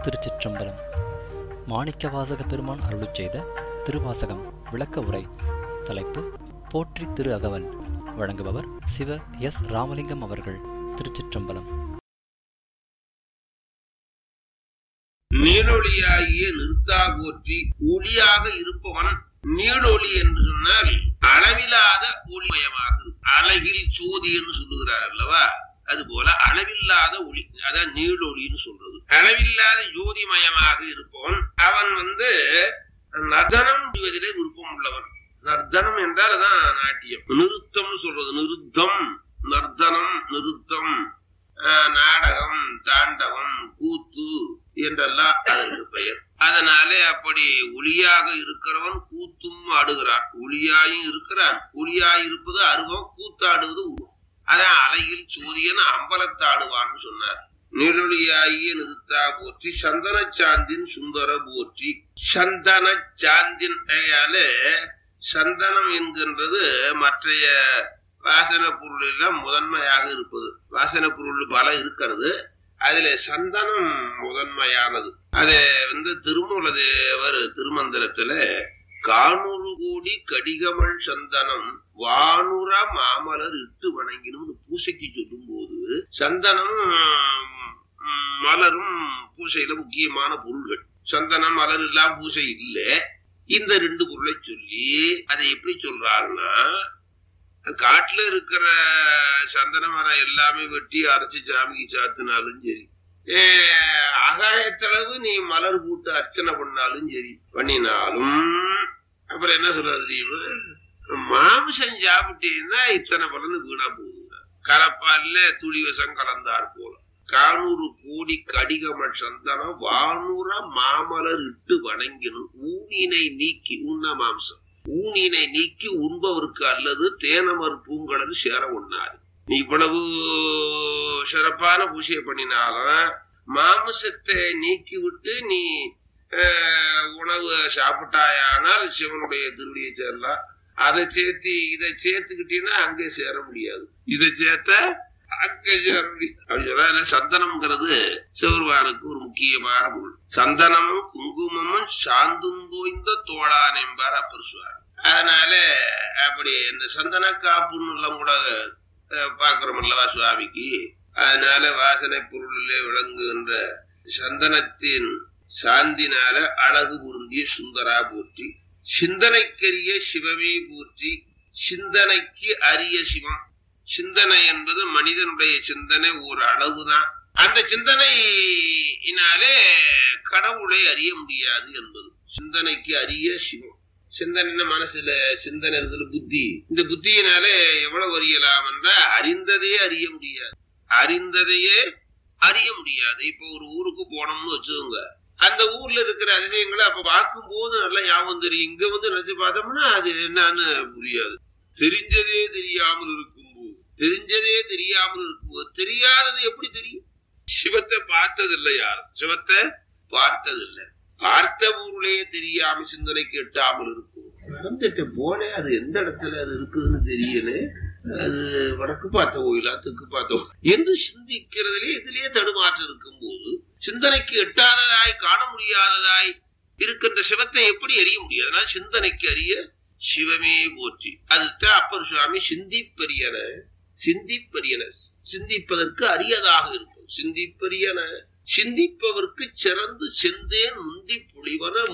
திருச்சிற்றம்பலம் மாணிக்கவாசக பெருமான் அருளுச் செய்த திருவாசகம் விளக்க உரை தலைப்பு போற்றி திரு அகவல் வழங்குபவர் சிவ எஸ் ராமலிங்கம் அவர்கள் திருச்சிற்றம்பலம் நீடொளியாகிய நிறுத்தா போற்றி ஒளியாக இருப்பவன் நீடொளி என்று சொன்னால் அளவில்லாத ஒளிமயமாக இருக்கும். அழகில் சோதி என்று சொல்லுகிறார் அல்லவா அது போல அளவில்லாத ஒளி அதான் நீடொளின்னு சொல்றது அளவில்லாத ஜோதிமயமாக இருப்பவன் அவன் வந்து நர்தனம் செய்வதிலே விருப்பம் உள்ளவன் நர்தனம் என்றால் அதான் நாட்டியம் நிருத்தம்னு சொல்றது நிருத்தம் நர்தனம் நிருத்தம் ஆஹ், நாடகம் தாண்டவம் கூத்து என்றெல்லாம் அதற்கு பெயர் அதனாலே அப்படி ஒளியாக இருக்கிறவன் கூத்தும் ஆடுகிறான் ஒளியாயும் இருக்கிறான் ஒளியாய் இருப்பது அருவம் கூத்தாடுவது உருவம் அதான் அலையில் சூரியன் அம்பலத்தாடுவான்னு சொன்னார் நீரொளியாகிய நிறுத்தா போற்றி சந்தன சாந்தின் சுந்தர போற்றி சந்தன சாந்தின் கையாலே சந்தனம் என்கின்றது மற்றைய வாசன பொருள் எல்லாம் முதன்மையாக இருப்பது வாசன பொருள் பல இருக்கிறது அதுல சந்தனம் முதன்மையானது அது வந்து திருமூல தேவர் திருமந்திரத்துல காணூறு கோடி கடிகமள் சந்தனம் வானுர மாமலர் இட்டு வணங்கினும் பூசைக்கு சொல்லும் போது சந்தனம் ம், மலரும் பூசையில முக்கியமான பொருள்கள் சந்தனம் மலர் எல்லாம் பூசை இல்லை இந்த ரெண்டு பொருளை சொல்லி அதை எப்படி சொல்றாருன்னா காட்டுல இருக்கிற சந்தன மரம் எல்லாமே வெட்டி அரைச்சு சாமிக்கு சாத்தினாலும் சரி ஏ, ஆகாயத்தளவு நீ மலர் போட்டு அர்ச்சனை பண்ணாலும் சரி பண்ணினாலும் அப்புறம் என்ன சொல்றது தெரியுமா மாமிசம் சாப்பிட்டீங்கன்னா இத்தனை பலனு வீணா போகுங்க கலப்பால்ல துளி விஷம் கலந்தார் போல கானூறு கோடி கடிகம சந்தனம் வானூர மாமலர் இட்டு வணங்கினும் ஊனினை நீக்கி உண்ண மாம்சம் ஊனினை நீக்கி உண்பவருக்கு அல்லது தேனமர் பூங்கலது சேர உண்ணாது நீ இவ்வளவு சிறப்பான பூஜையை பண்ணினாலும் மாமிசத்தை நீக்கி விட்டு நீ அஹ், உணவு சாப்பிட்டாயானால் சிவனுடைய திருடியை சேரலாம் அதை சேர்த்து இதை சேர்த்துக்கிட்டீங்கன்னா அங்கே சேர முடியாது இதை சேர்த்த அங்கே சேர முடியாது அப்படி சொன்னா இல்ல, சந்தனம்ங்கிறது சிவருவானுக்கு ஒரு முக்கியமான பொருள் சந்தனமும் குங்குமமும் சாந்தும் தோய்ந்த தோழான் என்பார் அப்பர் சுவாமி அதனால அப்படி இந்த சந்தன காப்புன்னு எல்லாம் கூட அஹ், பார்க்கிறோம் அல்லவா சுவாமிக்கு அதனால வாசனை பொருளிலே விளங்குகின்ற சந்தனத்தின் சாந்தினால அழகு பொருந்திய சுந்தரா போற்றி சிந்தனைக்கரிய சிவமே போற்றி சிந்தனைக்கு அரிய சிவம் சிந்தனை என்பது மனிதனுடைய சிந்தனை ஒரு அளவுதான் அந்த சிந்தனையினாலே கடவுளை அறிய முடியாது என்பது சிந்தனைக்கு அரிய சிவம் சிந்தனை மனசுல சிந்தனை இருக்கிற புத்தி இந்த புத்தியினாலே எவ்வளவு அறியலாம் என்றால் அறிந்ததையே அறிய முடியாது அறிந்ததையே அறிய முடியாது இப்ப ஒரு ஊருக்கு போனோம்னு வச்சுக்கோங்க அந்த ஊர்ல இருக்கிற அதிசயங்களை அப்ப பார்க்கும் போது நல்லா ஞாபகம் தெரியும் இங்க வந்து நினைச்சு பார்த்தோம்னா அது என்னன்னு புரியாது தெரிஞ்சதே தெரியாமல் இருக்கும்போது தெரிஞ்சதே தெரியாமல் இருக்கும்போது தெரியாதது எப்படி தெரியும் சிவத்தை பார்த்ததில்லை யாரும் சிவத்தை பார்த்ததில்லை பார்த்த ஊர்லயே தெரியாம சிந்தனைக்கு எட்டாமல் இருக்கும் நடந்துட்டு போனே அது எந்த இடத்துல அது இருக்குதுன்னு தெரியல அது வடக்கு பார்த்த கோயிலா தெற்கு பார்த்த கோயில் என்று சிந்திக்கிறதுலே இதுலயே தடுமாற்றம் இருக்கும்போது சிந்தனைக்கு எட்டாததாய் காண முடியாததாய் இருக்கின்ற சிவத்தை எப்படி அறிய முடியாது அதனால சிந்தனைக்கு அறிய சிவமே போற்றி அதுதான் அப்பர் சுவாமி சிந்திப்பரியன சிந்திப்பரியன சிந்திப்பதற்கு அரியதாக இருக்கும் சிந்திப்பரியன சிந்திப்பவர்க்கு சிறந்து செந்தேன் முந்தி புலிவன